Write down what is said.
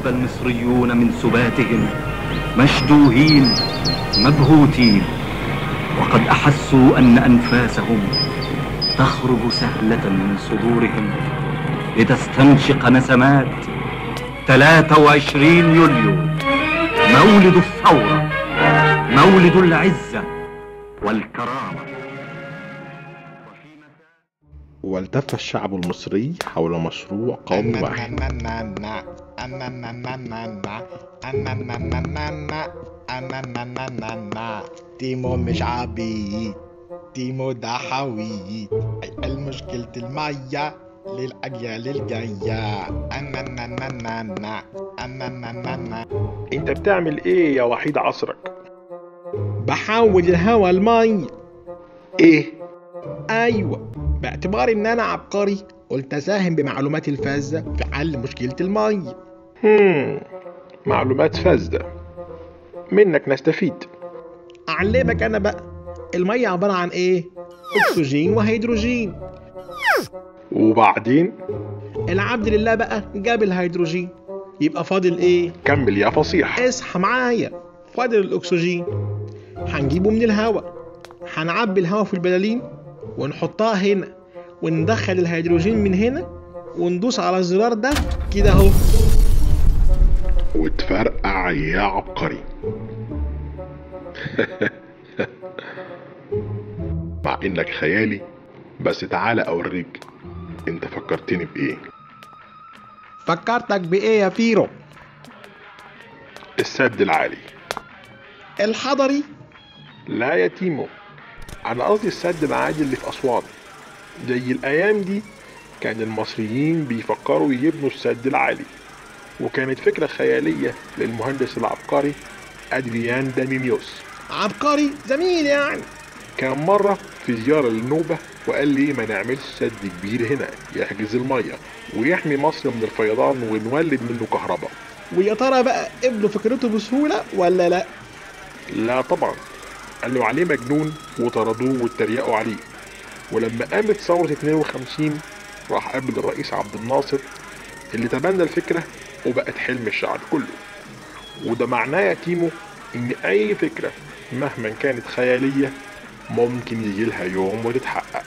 ذهب المصريون من سباتهم مشدوهين مبهوتين وقد احسوا ان انفاسهم تخرج سهله من صدورهم لتستنشق نسمات 23 يوليو مولد الثوره مولد العزه والكرامه والتف الشعب المصري حول مشروع قومي واحد تيمو مش عبيد تيمو ده حويد هيحل مشكلة المية للأجيال الجاية انت بتعمل ايه يا وحيد عصرك بحول الهوا المي ايه أيوة باعتبار إن أنا عبقري قلت أساهم بمعلوماتي الفذة في حل مشكلة المي هم معلومات فاسدة منك نستفيد أعلمك أنا بقى المية عبارة عن إيه؟ أكسجين وهيدروجين وبعدين العبد لله بقى جاب الهيدروجين يبقى فاضل إيه؟ كمل يا فصيح اصحى معايا فاضل الأكسجين هنجيبه من الهواء هنعبي الهواء في البلالين ونحطها هنا وندخل الهيدروجين من هنا وندوس على الزرار ده كده اهو وتفرقع يا عبقري مع انك خيالي بس تعالى اوريك انت فكرتني بايه فكرتك بإيه يا فيرو؟ السد العالي الحضري لا يا تيمو انا قصدي السد العالي اللي في اسوان زي الايام دي كان المصريين بيفكروا يبنوا السد العالي وكانت فكرة خيالية للمهندس العبقري أدريان دانيليوس عبقري زميل يعني كان مرة في زيارة للنوبة وقال لي ما نعملش سد كبير هنا يحجز المية ويحمي مصر من الفيضان ونولد منه كهرباء ويا ترى بقى قبلوا فكرته بسهولة ولا لا؟ لا طبعا قالوا عليه مجنون وطردوه واتريقوا عليه ولما قامت ثورة 52 راح قابل الرئيس عبد الناصر اللي تبنى الفكرة وبقت حلم الشعب كله وده معناه يا تيمو ان اي فكرة مهما كانت خيالية ممكن يجيلها يوم وتتحقق